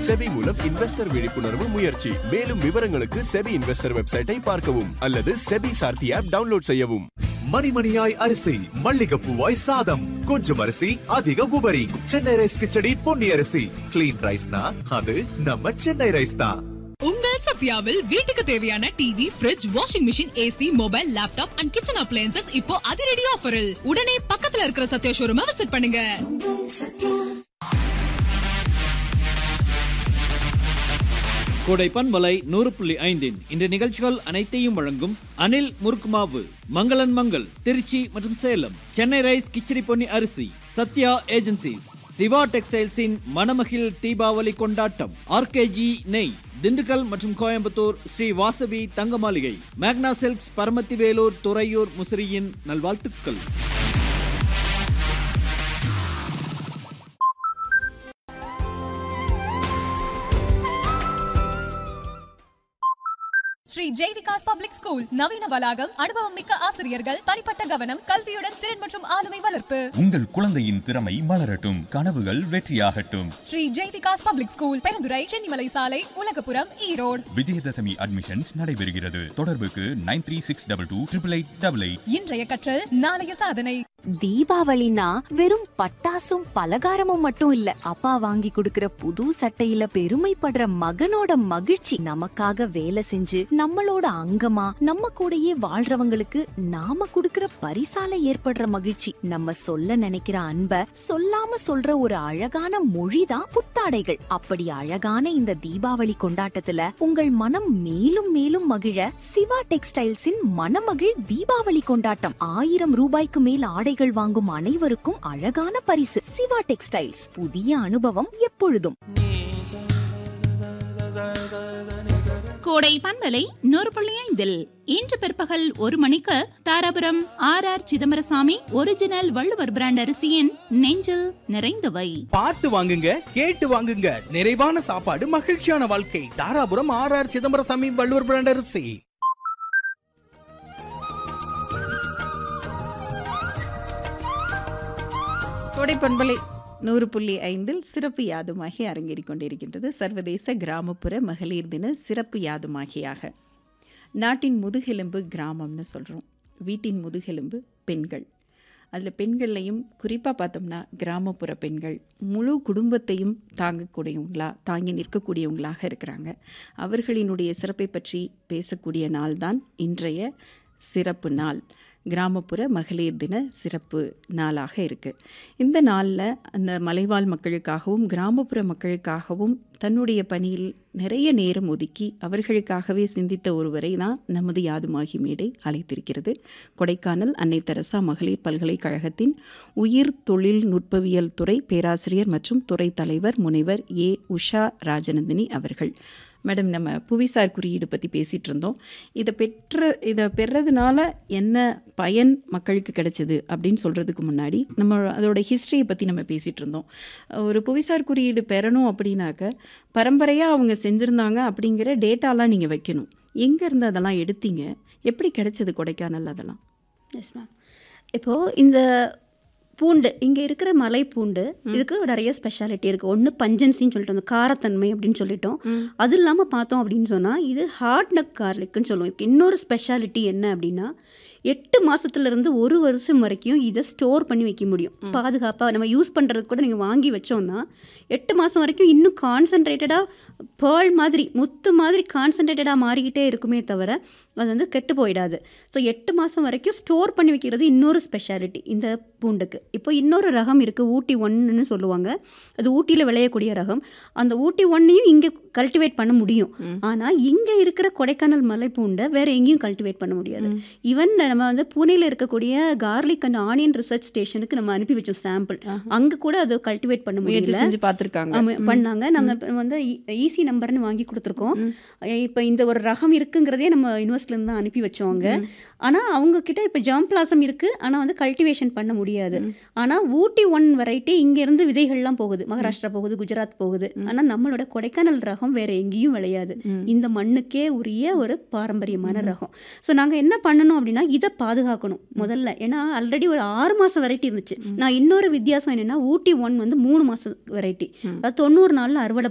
SEBI மூலம் investor விழிப்புணர்வு முயற்சி மேலும் விவரங்களுக்கு செபி இன்வெஸ்டர் வெப்சைட்டை பார்க்கவும் அல்லது செபி சார்த்தி ஆப் டவுன்லோட் செய்யவும் மணிமணியாய் அரிசி மல்லிகைப்பூவாய் சாதம் கொஞ்சம் அரிசி அதிக உபரி சென்னை ரைஸ் கிச்சடி பொன்னி அரிசி கிளீன் ரைஸ்னா அது நம்ம சென்னை ரைஸ் தான் உங்கள் சத்யாவில் வீட்டுக்கு தேவையான TV fridge washing machine AC mobile laptop and kitchen appliances இப்போ அதிரடி ஆஃபரில் உடனே பக்கத்துல இருக்கிற சத்யா ஷோரூமை விசிட் பண்ணுங்க கோடை பண்பலை நூறு புள்ளி ஐந்தின் இந்த நிகழ்ச்சிகள் அனைத்தையும் வழங்கும் அனில் முருக்குமாவு மங்களன் மங்கள் திருச்சி மற்றும் சேலம் சென்னை ரைஸ் கிச்சடி பொன்னி அரிசி சத்யா ஏஜென்சிஸ் சிவா டெக்ஸ்டைல்ஸின் மணமகிழ் தீபாவளி கொண்டாட்டம் ஆர்கேஜி நெய் திண்டுக்கல் மற்றும் கோயம்புத்தூர் ஸ்ரீ வாசவி தங்க மாளிகை மேக்னா சில்க்ஸ் பரமத்தி வேலூர் துறையூர் முசிறியின் நல்வாழ்த்துக்கள் ஸ்ரீ ஜெய் விகாஸ் பப்ளிக் ஸ்கூல் நவீன வளாகம் அனுபவம் மிக்க ஆசிரியர்கள் தனிப்பட்ட கவனம் கல்வியுடன் திறன் மற்றும் ஆளுமை வளர்ப்பு உங்கள் குழந்தையின் திறமை மலரட்டும் கனவுகள் வெற்றியாகட்டும் ஸ்ரீ ஜெய் விகாஸ் பப்ளிக் ஸ்கூல் பெருந்துறை சென்னிமலை சாலை உலகபுரம் ஈரோடு விஜயதசமி அட்மிஷன்ஸ் நடைபெறுகிறது தொடர்புக்கு nine three six double two triple eight double eight இன்றைய கற்றல் நாளைய சாதனை தீபாவளினா வெறும் பட்டாசும் பலகாரமும் மட்டும் இல்ல அப்பா வாங்கி கொடுக்கிற புது சட்டையில பெருமைப்படுற மகனோட மகிழ்ச்சி நமக்காக வேலை செஞ்சு நம்மளோட அங்கமா நம்ம கூடயே வாழ்றவங்களுக்கு நாம கொடுக்கிற பரிசால ஏற்படுற மகிழ்ச்சி நம்ம சொல்ல நினைக்கிற அன்ப சொல்லாம சொல்ற ஒரு அழகான மொழிதான் புத்தாடைகள் அப்படி அழகான இந்த தீபாவளி கொண்டாட்டத்துல உங்கள் மனம் மேலும் மேலும் மகிழ சிவா டெக்ஸ்டைல்ஸின் மனமகிழ் தீபாவளி கொண்டாட்டம் ஆயிரம் ரூபாய்க்கு மேல் ஆடைகள் வாங்கும் அனைவருக்கும் அழகான பரிசு சிவா டெக்ஸ்டைல்ஸ் புதிய அனுபவம் எப்பொழுதும் கோடை பண்பலை நூறு புள்ளி ஐந்தில் இன்று பிற்பகல் ஒரு மணிக்கு Dharapuram R R Chidambarasamy original Valluvar brand அரிசியின் நெஞ்சில் நிறைந்தவை பார்த்து வாங்குங்க கேட்டு வாங்குங்க நிறைவான சாப்பாடு மகிழ்ச்சியான வாழ்க்கை Dharapuram R R Chidambarasamy Valluvar brand அரிசி கோடை பண்பலை நூறு புள்ளி ஐந்தில் சிறப்பு யாதுமாகி அரங்கேறிக் கொண்டிருக்கின்றது சர்வதேச கிராமப்புற மகளிர் தின சிறப்பு யாதுமாகியாக நாட்டின் முதுகெலும்பு கிராமம்னு சொல்கிறோம் வீட்டின் முதுகெலும்பு பெண்கள் அதில் பெண்கள்லையும் குறிப்பாக பார்த்தோம்னா கிராமப்புற பெண்கள் முழு குடும்பத்தையும் தாங்கக்கூடியவங்களா தாங்கி நிற்கக்கூடியவங்களாக இருக்கிறாங்க அவர்களினுடைய சிறப்பை பற்றி பேசக்கூடிய நாள் தான் இன்றைய சிறப்பு நாள் கிராமப்புற மகளிர் தின சிறப்பு நாளாக இருக்குது இந்த நாளில் அந்த மலைவாழ் மக்களுக்காகவும் கிராமப்புற மக்களுக்காகவும் தன்னுடைய பணியில் நிறைய நேரம் ஒதுக்கி அவர்களுக்காகவே சிந்தித்த ஒருவரை தான் நமது யாதுமாகி மேடை அழைத்திருக்கிறது கொடைக்கானல் அன்னை தெரசா மகளிர் பல்கலைக்கழகத்தின் உயிர் தொழில் நுட்பவியல் துறை பேராசிரியர் மற்றும் துறை தலைவர் முனைவர் ஏ உஷா ராஜநந்தினி அவர்கள் மேடம் நம்ம புவிசார் குறியீடு பற்றி பேசிகிட்டு இருந்தோம் இதை பெற்ற இதை பெறதுனால என்ன பயன் மக்களுக்கு கிடைச்சது அப்படின்னு சொல்கிறதுக்கு முன்னாடி நம்ம அதோட ஹிஸ்ட்ரியை பற்றி நம்ம பேசிகிட்டு இருந்தோம் ஒரு புவிசார் குறியீடு பெறணும் அப்படின்னாக்க பரம்பரையாக அவங்க செஞ்சுருந்தாங்க அப்படிங்கிற டேட்டாலாம் நீங்கள் வைக்கணும் எங்கேருந்து அதெல்லாம் எடுத்தீங்க எப்படி கிடைச்சது கொடைக்கானல் அதெல்லாம் எஸ் மேம் இப்போது இந்த பூண்டு இங்கே இருக்கிற மலை பூண்டு இதுக்கு நிறைய ஸ்பெஷாலிட்டி இருக்குது ஒன்று பஞ்சன்சின்னு சொல்லிட்டு அந்த காரத்தன்மை அப்படின்னு சொல்லிட்டோம் அது இல்லாமல் பார்த்தோம் அப்படின்னு சொன்னால் இது ஹார்ட் நக் கார்லிக்குன்னு சொல்லுவோம் இதுக்கு இன்னொரு ஸ்பெஷாலிட்டி என்ன அப்படின்னா எட்டு மாதத்துலேருந்து ஒரு வருஷம் வரைக்கும் இதை ஸ்டோர் பண்ணி வைக்க முடியும் பாதுகாப்பாக நம்ம யூஸ் பண்ணுறதுக்கு கூட நீங்கள் வாங்கி வச்சோம்னா எட்டு மாதம் வரைக்கும் இன்னும் கான்சன்ட்ரேட்டடாக பேர்ல் மாதிரி முத்து மாதிரி கான்சன்ட்ரேட்டடாக மாறிக்கிட்டே இருக்குமே தவிர அது வந்து கெட்டு போயிடாது ஸோ எட்டு மாதம் வரைக்கும் ஸ்டோர் பண்ணி வைக்கிறது இன்னொரு ஸ்பெஷாலிட்டி இந்த பூண்டுக்கு இப்போ இன்னொரு ரகம் இருக்குது ஊட்டி ஒன்றுன்னு சொல்லுவாங்க அது ஊட்டியில் விளையக்கூடிய ரகம் அந்த ஊட்டி ஒன்னையும் இங்கே கல்டிவேட் பண்ண முடியும் ஆனால் இங்கே இருக்கிற கொடைக்கானல் மலை பூண்டை வேற எங்கேயும் கல்டிவேட் பண்ண முடியாது ஈவன் நம்ம வந்து பூனேல இருக்கக்கூடிய கார்லிக் அண்ட் ஆனியன் ரிசர்ச் ஸ்டேஷனுக்கு நம்ம அனுப்பி வச்சோம் சாம்பிள் அங்கே கூட அதை கல்டிவேட் பண்ண முயற்சி முடியல செஞ்சு பார்த்துருக்காங்க ஆமா, பண்ணாங்க நாங்கள் இப்ப வந்து ஈஸி நம்பர்னு வாங்கி கொடுத்துருக்கோம் இப்போ இந்த ஒரு ரகம் இருக்குங்கிறதே நம்ம யூனிவர்சிட்டிலேருந்து தான் அனுப்பி வச்சோங்க ஆனால் அவங்க கிட்ட இப்போ ஜாம் பிளாசம் இருக்குது ஆனால் வந்து கல்டிவேஷன் பண்ண முடியாது ஆனால் ஊட்டி ஒன் வெரைட்டி இங்கேருந்து விதைகள்லாம் போகுது மகாராஷ்டிரா போகுது குஜராத் போகுது ஆனால் நம்மளோட கொடைக்கானல் ரகம் வேற எங்கேயும் விளையாது இந்த மண்ணுக்கே உரிய ஒரு பாரம்பரியமான ரகம் ஸோ நாங்கள் என்ன பண்ணணும் அப்படின்னா இதை பாதுகாக்கணும் முதல்ல ஏன்னா ஆல்ரெடி ஒரு ஆறு மாதம் வெரைட்டி இருந்துச்சு நான் இன்னொரு வித்தியாசம் என்னென்னா ஊட்டி ஒன் வந்து மூணு மாதம் வெரைட்டி அதாவது தொண்ணூறு நாளில் அறுவடை